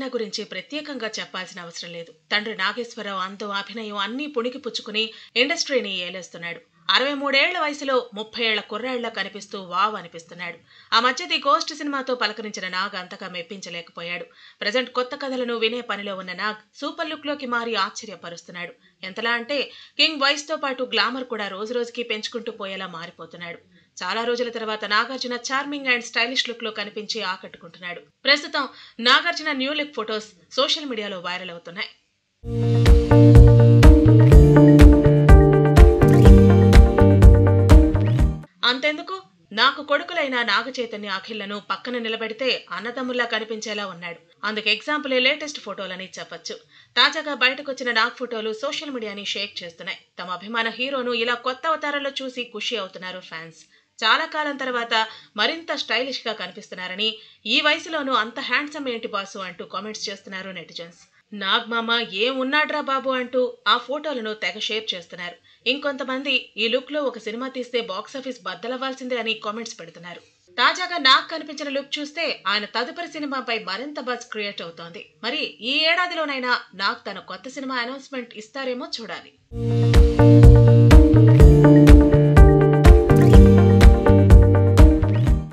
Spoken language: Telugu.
నాగార్జున గురించి ప్రత్యేకంగా చెప్పాల్సిన అవసరం లేదు తండ్రి నాగేశ్వరరావు అందం అభినయం అన్నీ పుణికి పుచ్చుకుని ఇండస్ట్రీని ఏలేస్తున్నాడు అరవై మూడేళ్ల వయసులో ముప్పై ఏళ్ల కుర్రాళ్ల కనిపిస్తూ వావ్ అనిపిస్తున్నాడు ఆ మధ్య ది గోస్ట్ సినిమాతో పలకరించిన నాగ్ అంతగా మెప్పించలేకపోయాడు ప్రజెంట్ కొత్త కథలను వినే పనిలో ఉన్న నాగ్ సూపర్ లుక్ లోకి మారి ఆశ్చర్యపరుస్తున్నాడు ఎంతలా అంటే కింగ్ వయసుతో పాటు గ్లామర్ కూడా రోజు రోజుకి పెంచుకుంటూ పోయేలా మారిపోతున్నాడు చాలా రోజుల తర్వాత Nagarjuna charming and stylish look లో కనిపించి ఆకట్టుకుంటున్నాడు ప్రస్తుతం Nagarjuna new look photos social మీడియాలో వైరల్ అవుతున్నాయి అంతెందుకు నాకు కొడుకులైన నాగచైతన్య అఖిల్లను పక్కన నిలబెడితే అన్నదమ్ముల్లా కనిపించేలా ఉన్నాడు అందుకు ఎగ్జాంపుల్ లేటెస్ట్ ఫోటోలని చెప్పొచ్చు తాజాగా బయటకొచ్చిన నాగ్ ఫోటోలు సోషల్ మీడియాని షేక్ చేస్తున్నాయి తమ అభిమాన హీరోను ఇలా కొత్త అవతారంలో చూసి ఖుషి అవుతున్నారు ఫ్యాన్స్ చాలా కాలం తర్వాత మరింత స్టైలిష్ గా కనిపిస్తున్నారని ఈ వయసులోనూ అంత హ్యాండ్సమ్ ఏంటి బాసు అంటూ కామెంట్స్ చేస్తున్నారు నెటిజన్స్ నాగ్ మామ ఏం ఉన్నాడ్రా బాబు అంటూ ఆ ఫోటోలను తెగ షేర్ చేస్తున్నారు ఇంకొంతమంది ఈ లుక్ లో ఒక సినిమా తీస్తే బాక్సాఫీస్ బద్దలవ్వాల్సిందే అని కామెంట్స్ పెడుతున్నారు తాజాగా నాగ్ కనిపించిన లుక్ చూస్తే ఆయన తదుపరి సినిమాపై మరింత బజ్ క్రియేట్ అవుతోంది మరి ఈ ఏడాదిలోనైనా నాగ్ తన కొత్త సినిమా అనౌన్స్మెంట్ ఇస్తారేమో చూడాలి